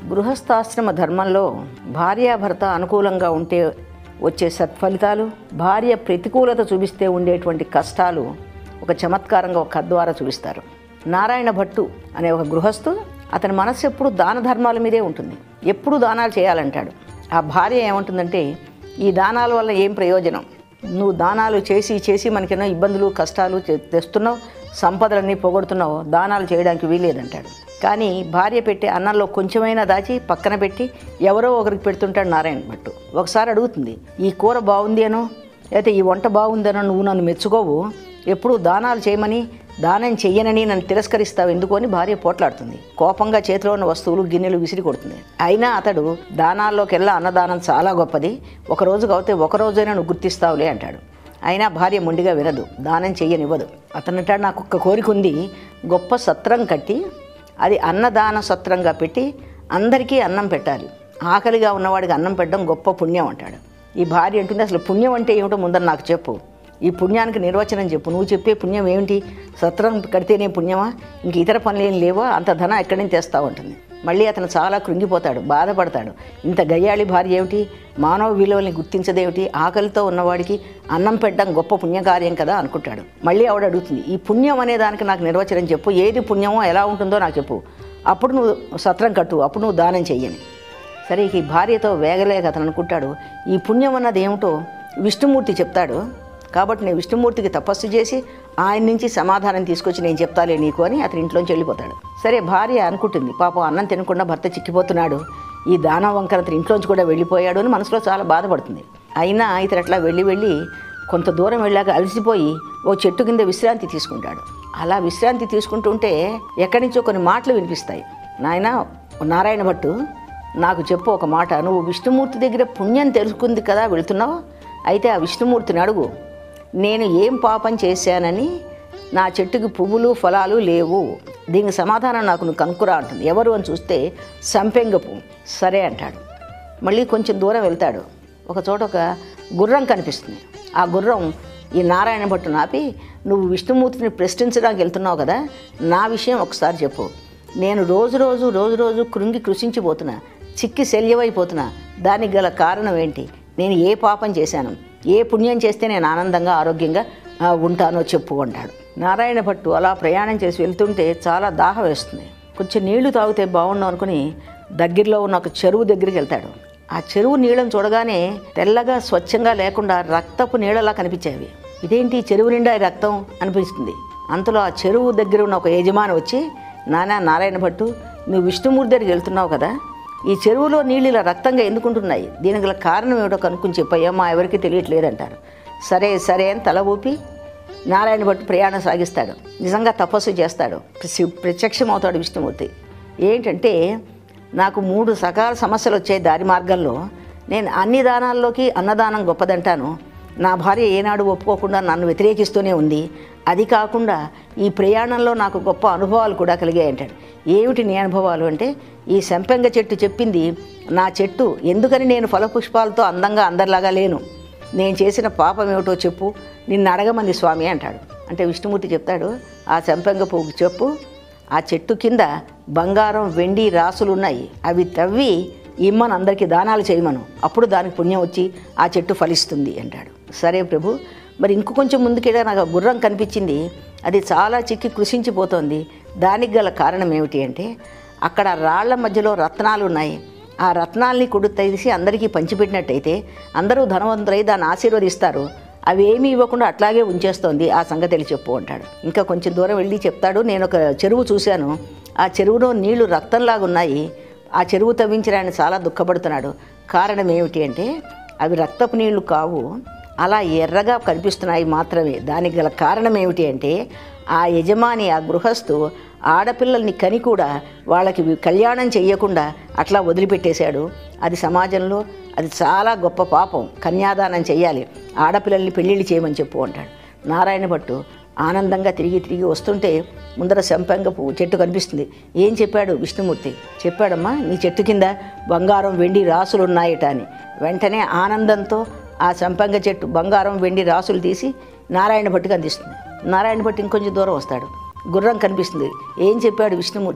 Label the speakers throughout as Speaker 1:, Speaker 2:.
Speaker 1: గృహస్థాశ్రమ ధర్మంలో భార్యాభర్త అనుకూలంగా ఉంటే వచ్చే సత్ఫలితాలు భార్య ప్రతికూలత చూపిస్తే ఉండేటువంటి కష్టాలు ఒక చమత్కారంగా ఒక కథ ద్వారా చూపిస్తారు నారాయణ భట్టు అనే ఒక గృహస్థు అతని మనస్సు ఎప్పుడు దాన ధర్మాల మీదే ఉంటుంది ఎప్పుడు దానాలు చేయాలంటాడు ఆ భార్య ఏమంటుందంటే ఈ దానాల వల్ల ఏం ప్రయోజనం నువ్వు దానాలు చేసి చేసి మనకెన్నో ఇబ్బందులు కష్టాలు తె- తెస్తున్నావు సంపదలన్నీ పొగొడుతున్నావు దానాలు చేయడానికి వీలేదంటాడు కానీ భార్య పెట్టే అన్నంలో కొంచెమైనా దాచి పక్కన పెట్టి ఎవరో ఒకరికి పెడుతుంటాడు నారాయణ భట్టు ఒకసారి అడుగుతుంది ఈ కూర బాగుంది అనో అయితే ఈ వంట బాగుందనో నువ్వు నన్ను మెచ్చుకోవు ఎప్పుడు దానాలు చేయమని దానం చెయ్యనని నన్ను తిరస్కరిస్తావు ఎందుకు అని భార్య పోట్లాడుతుంది కోపంగా చేతిలో ఉన్న వస్తువులు గిన్నెలు విసిరి కొడుతుంది అయినా అతడు దానాల్లోకెల్లా అన్నదానం చాలా గొప్పది ఒక రోజు కాకపోతే ఒక రోజైనా నువ్వు గుర్తిస్తావులే అంటాడు అయినా భార్య మొండిగా వినదు దానం చెయ్యనివ్వదు అతను అంటాడు నాకు ఒక్క కోరిక ఉంది గొప్ప సత్రం కట్టి అది అన్నదాన సత్రంగా పెట్టి అందరికీ అన్నం పెట్టాలి ఆకలిగా ఉన్నవాడికి అన్నం పెట్టడం గొప్ప పుణ్యం అంటాడు ఈ భార్య అంటుంది అసలు పుణ్యం అంటే ఏమిటో ముందర నాకు చెప్పు ఈ పుణ్యానికి నిర్వచనం చెప్పు నువ్వు చెప్పే పుణ్యం ఏమిటి సత్రం కడితేనే పుణ్యమా ఇంక ఇతర పనులు ఏం లేవా అంత ధనం ఎక్కడి నుంచి తెస్తావు ఉంటుంది మళ్ళీ అతను చాలా కృంగిపోతాడు బాధపడతాడు ఇంత గయ్యాళి భార్య ఏమిటి మానవ విలువల్ని గుర్తించదేమిటి ఆకలితో ఉన్నవాడికి అన్నం పెట్టడం గొప్ప పుణ్యకార్యం కదా అనుకుంటాడు మళ్ళీ ఆవిడ అడుగుతుంది ఈ పుణ్యం అనే దానికి నాకు నిర్వచనం చెప్పు ఏది పుణ్యమో ఎలా ఉంటుందో నాకు చెప్పు అప్పుడు నువ్వు సత్రం కట్టు అప్పుడు నువ్వు దానం చెయ్యని సరే ఇక ఈ భార్యతో వేగలేక అతను అనుకుంటాడు ఈ పుణ్యం అన్నది ఏమిటో విష్ణుమూర్తి చెప్తాడు కాబట్టి నేను విష్ణుమూర్తికి తపస్సు చేసి ఆయన నుంచి సమాధానం తీసుకొచ్చి నేను చెప్తాలే నీకు అని అతని ఇంట్లోంచి వెళ్ళిపోతాడు సరే భార్య అనుకుంటుంది పాపం అన్నం తినకుండా భర్త చిక్కిపోతున్నాడు ఈ దానం వంకర అతని ఇంట్లోంచి కూడా వెళ్ళిపోయాడు అని మనసులో చాలా బాధపడుతుంది అయినా ఇతను అట్లా వెళ్ళి వెళ్ళి కొంత దూరం వెళ్ళాక అలసిపోయి ఓ చెట్టు కింద విశ్రాంతి తీసుకుంటాడు అలా విశ్రాంతి తీసుకుంటుంటే ఎక్కడి నుంచో కొన్ని మాటలు వినిపిస్తాయి నాయన నారాయణ భట్టు నాకు చెప్పు ఒక మాట నువ్వు విష్ణుమూర్తి దగ్గర పుణ్యం తెలుసుకుంది కదా వెళ్తున్నావు అయితే ఆ విష్ణుమూర్తిని అడుగు నేను ఏం పాపం చేశానని నా చెట్టుకి పువ్వులు ఫలాలు లేవు దీనికి సమాధానం నాకు నువ్వు కనుక్కురా అంటుంది ఎవరు అని చూస్తే సంపెంగ పువ్వు సరే అంటాడు మళ్ళీ కొంచెం దూరం వెళ్తాడు ఒక చోట ఒక గుర్రం కనిపిస్తుంది ఆ గుర్రం ఈ నారాయణ భట్టు నాపి నువ్వు విష్ణుమూర్తిని ప్రశ్నించడానికి వెళ్తున్నావు కదా నా విషయం ఒకసారి చెప్పు నేను రోజు రోజు రోజు రోజు కృంగి కృషించిపోతున్నా చిక్కి శల్యమైపోతున్నా దానికి గల కారణం ఏంటి నేను ఏ పాపం చేశాను ఏ పుణ్యం చేస్తే నేను ఆనందంగా ఆరోగ్యంగా ఆ, ఉంటానో చెప్పు అంటాడు నారాయణ భట్టు అలా ప్రయాణం చేసి వెళ్తుంటే చాలా దాహం వేస్తుంది కొంచెం నీళ్లు తాగితే బాగుండు అనుకుని దగ్గరలో ఉన్న ఒక చెరువు దగ్గరికి వెళ్తాడు ఆ చెరువు నీళ్ళని చూడగానే తెల్లగా స్వచ్ఛంగా లేకుండా రక్తపు నీళ్ళలా కనిపించేవి ఇదేంటి ఈ చెరువు నిండా ఈ రక్తం అనిపిస్తుంది అంతలో ఆ చెరువు దగ్గర ఉన్న ఒక యజమాని వచ్చి నానా నారాయణ భట్టు నువ్వు విష్ణుమూర్తి దగ్గరికి వెళ్తున్నావు కదా ఈ చెరువులో నీళ్ళు ఇలా రక్తంగా ఎందుకుంటున్నాయి దీనికి గల కారణం ఏమిటో కనుక్కొని చెప్పయ్యా మా ఎవరికి తెలియట్లేదంటారు సరే సరే అని తల ఊపి నారాయణ భట్టు ప్రయాణం సాగిస్తాడు నిజంగా తపస్సు చేస్తాడు శివ్- ప్రత్యక్షమవుతాడు విష్ణుమూర్తి ఏంటంటే నాకు మూడు సకాల సమస్యలు వచ్చాయి దారి మార్గంలో నేను అన్ని దానాల్లోకి అన్నదానం గొప్పదంటాను నా భార్య ఏనాడు ఒప్పుకోకుండా నన్ను వ్యతిరేకిస్తూనే ఉంది అది కాకుండా ఈ ప్రయాణంలో నాకు గొప్ప అనుభవాలు కూడా కలిగాయి అంటాడు ఏమిటి నీ అనుభవాలు అంటే ఈ సంపెంగ చెట్టు చెప్పింది నా చెట్టు ఎందుకని నేను ఫలపుష్పాలతో అందంగా అందరిలాగా లేను నేను చేసిన పాపం ఏమిటో చెప్పు నిన్ను అడగమంది స్వామి అంటాడు అంటే విష్ణుమూర్తి చెప్తాడు ఆ సంపెంగ పువ్వు చెప్పు ఆ చెట్టు కింద బంగారం వెండి రాసులు ఉన్నాయి అవి తవ్వి ఇమ్మను అందరికీ దానాలు చేయమను అప్పుడు దానికి పుణ్యం వచ్చి ఆ చెట్టు ఫలిస్తుంది అంటాడు సరే ప్రభు మరి ఇంకో కొంచెం ముందుకెళ్ళా నాకు ఆ గుర్రం కనిపించింది అది చాలా చిక్కి కృషించిపోతోంది దానికి గల కారణం ఏమిటి అంటే అక్కడ రాళ్ల మధ్యలో రత్నాలు ఉన్నాయి ఆ రత్నాల్ని కొడు తీసి అందరికీ పంచిపెట్టినట్టయితే అందరూ ధనవంతులై దాన్ని ఆశీర్వదిస్తారు అవి ఏమీ ఇవ్వకుండా అట్లాగే ఉంచేస్తోంది ఆ సంగతి చెప్పు అంటాడు ఇంకా కొంచెం దూరం వెళ్ళి చెప్తాడు నేను ఒక చెరువు చూశాను ఆ చెరువులో నీళ్లు రక్తంలాగా ఉన్నాయి ఆ చెరువు తవ్వించిన ఆయన చాలా దుఃఖపడుతున్నాడు కారణం ఏమిటి అంటే అవి రక్తపు నీళ్లు కావు అలా ఎర్రగా కనిపిస్తున్నాయి మాత్రమే దానికి గల కారణం ఏమిటి అంటే ఆ యజమాని ఆ గృహస్థు ఆడపిల్లల్ని కని కూడా వాళ్ళకి వి- కళ్యాణం చెయ్యకుండా అట్లా వదిలిపెట్టేశాడు అది సమాజంలో అది చాలా గొప్ప పాపం కన్యాదానం చెయ్యాలి ఆడపిల్లల్ని పెళ్ళిళ్ళు చేయమని చెప్పు అంటాడు నారాయణ భట్టు ఆనందంగా తిరిగి తిరిగి వస్తుంటే ముందర సంపంగ పువ్వు చెట్టు కనిపిస్తుంది ఏం చెప్పాడు విష్ణుమూర్తి చెప్పాడమ్మా నీ చెట్టు కింద బంగారం వెండి రాసులు ఉన్నాయట అని వెంటనే ఆనందంతో ఆ సంపంగ చెట్టు బంగారం వెండి రాసులు తీసి నారాయణ భట్టుకు అందిస్తుంది నారాయణ భట్టు ఇంకొంచెం దూరం వస్తాడు గుర్రం కనిపిస్తుంది ఏం చెప్పాడు విష్ణుమూర్తి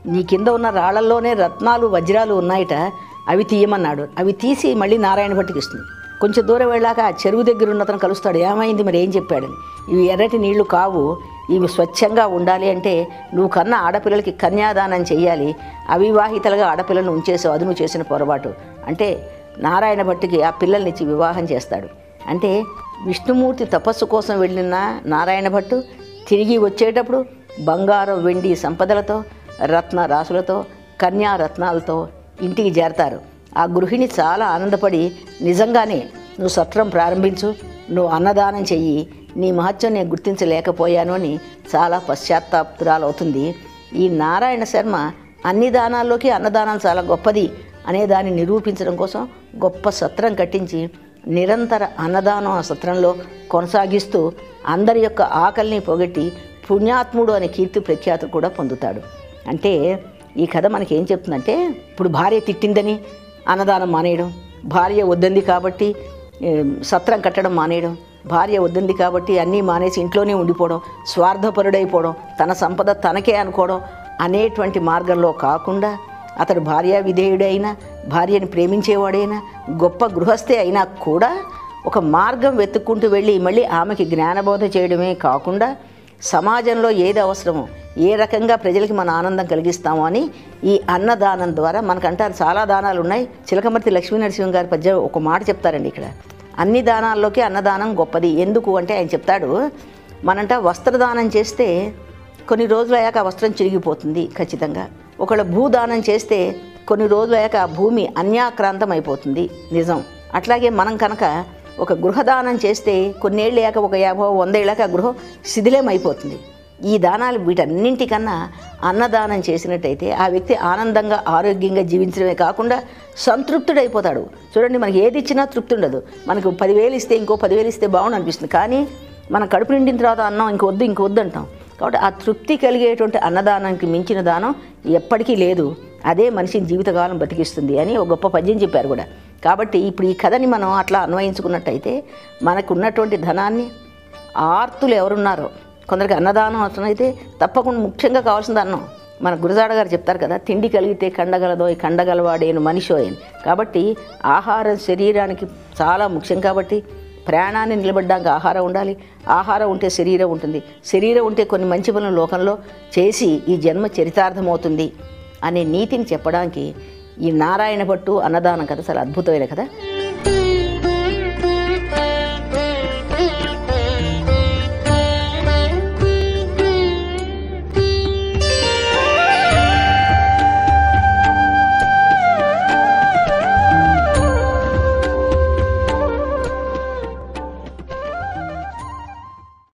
Speaker 1: నీ కింద ఉన్న రాళ్లల్లోనే రత్నాలు వజ్రాలు ఉన్నాయట అవి తీయమన్నాడు అవి తీసి మళ్ళీ నారాయణ భట్టికి ఇస్తుంది కొంచెం దూరం వెళ్ళాక ఆ చెరువు దగ్గర ఉన్న అతను కలుస్తాడు ఏమైంది మరి ఏం చెప్పాడని ఇవి ఎర్రటి నీళ్లు కావు ఇవి స్వచ్ఛంగా ఉండాలి అంటే నువ్వు కన్న ఆడపిల్లలకి కన్యాదానం చెయ్యాలి అవివాహితలుగా ఆడపిల్లలను ఉంచేసావు అది నువ్వు చేసిన పొరపాటు అంటే నారాయణ భట్టికి ఆ పిల్లల్నిచ్చి వివాహం చేస్తాడు అంటే విష్ణుమూర్తి తపస్సు కోసం వెళ్ళిన నారాయణ భట్టు తిరిగి వచ్చేటప్పుడు బంగారం వెండి సంపదలతో రత్న రాసులతో కన్యా రత్నాలతో ఇంటికి చేరతారు ఆ గృహిణి చాలా ఆనందపడి నిజంగానే నువ్వు సత్రం ప్రారంభించు నువ్వు అన్నదానం చెయ్యి నీ మహత్యం నేను గుర్తించలేకపోయాను అని చాలా పశ్చాత్తాపురాలవుతుంది ఈ నారాయణ శర్మ అన్ని దానాల్లోకి అన్నదానం చాలా గొప్పది అనే దాన్ని నిరూపించడం కోసం గొప్ప సత్రం కట్టించి నిరంతర అన్నదానం ఆ సత్రంలో కొనసాగిస్తూ అందరి యొక్క ఆకలిని పొగట్టి పుణ్యాత్ముడు అనే కీర్తి ప్రఖ్యాతులు కూడా పొందుతాడు అంటే ఈ కథ మనకి ఏం చెప్తుందంటే ఇప్పుడు భార్య తిట్టిందని అన్నదానం మానేయడం భార్య వద్దంది కాబట్టి ఏ, సత్రం కట్టడం మానేయడం భార్య వద్దంది కాబట్టి అన్నీ మానేసి ఇంట్లోనే ఉండిపోవడం స్వార్థపరుడైపోవడం తన సంపద తనకే అనుకోవడం అనేటువంటి మార్గంలో కాకుండా అతడు భార్యా విధేయుడైనా భార్యని ప్రేమించేవాడైనా గొప్ప గృహస్థే అయినా కూడా ఒక మార్గం వెతుక్కుంటూ వెళ్ళి మళ్ళీ ఆమెకి జ్ఞానబోధ చేయడమే కాకుండా సమాజంలో ఏది అవసరమో ఏ రకంగా ప్రజలకి మన ఆనందం కలిగిస్తామో అని ఈ అన్నదానం ద్వారా మనకంటారు చాలా దానాలు ఉన్నాయి చిలకమర్తి లక్ష్మీ నరసింహం గారి పద్య ఒక మాట చెప్తారండి ఇక్కడ అన్ని దానాల్లోకి అన్నదానం గొప్పది ఎందుకు అంటే ఆయన చెప్తాడు మనంట వస్త్రదానం చేస్తే కొన్ని రోజులు అయ్యాక ఆ వస్త్రం చిరిగిపోతుంది ఖచ్చితంగా ఒకళ్ళ భూదానం చేస్తే కొన్ని రోజులు అయ్యాక ఆ భూమి అన్యాక్రాంతం అయిపోతుంది నిజం అట్లాగే మనం కనుక ఒక గృహదానం చేస్తే కొన్నేళ్ళు అయ్యాక ఒక యాభై వందేళ్ళకి ఆ గృహం శిథిలం అయిపోతుంది ఈ దానాలు వీటన్నింటికన్నా అన్నదానం చేసినట్టయితే ఆ వ్యక్తి ఆనందంగా ఆరోగ్యంగా జీవించడమే కాకుండా సంతృప్తుడైపోతాడు చూడండి మనకి ఏది ఇచ్చినా తృప్తి ఉండదు మనకు పదివేలు ఇస్తే ఇంకో పదివేలు ఇస్తే బాగుండు అనిపిస్తుంది కానీ మన కడుపు నిండిన తర్వాత అన్నం ఇంక వద్దు ఇంక వద్దు అంటాం కాబట్టి ఆ తృప్తి కలిగేటువంటి అన్నదానానికి మించిన దానం ఎప్పటికీ లేదు అదే మనిషిని జీవితకాలం బతికిస్తుంది అని ఒక గొప్ప పద్యం చెప్పారు కూడా కాబట్టి ఇప్పుడు ఈ కథని మనం అట్లా అన్వయించుకున్నట్టయితే మనకు ఉన్నటువంటి ధనాన్ని ఆర్తులు ఎవరున్నారో కొందరికి అన్నదానం అవసరం అయితే తప్పకుండా ముఖ్యంగా కావాల్సింది అన్నం మన గురజాడ గారు చెప్తారు కదా తిండి కలిగితే కండగలదో ఈ కండగలవాడేను మనిషో అని కాబట్టి ఆహారం శరీరానికి చాలా ముఖ్యం కాబట్టి ప్రాణాన్ని నిలబడ్డానికి ఆహారం ఉండాలి ఆహారం ఉంటే శరీరం ఉంటుంది శరీరం ఉంటే కొన్ని మంచి పనులు లోకంలో చేసి ఈ జన్మ చరితార్థమవుతుంది అనే నీతిని చెప్పడానికి ఈ నారాయణ భట్టు అన్నదానం కథ చాలా అద్భుతమైన కదా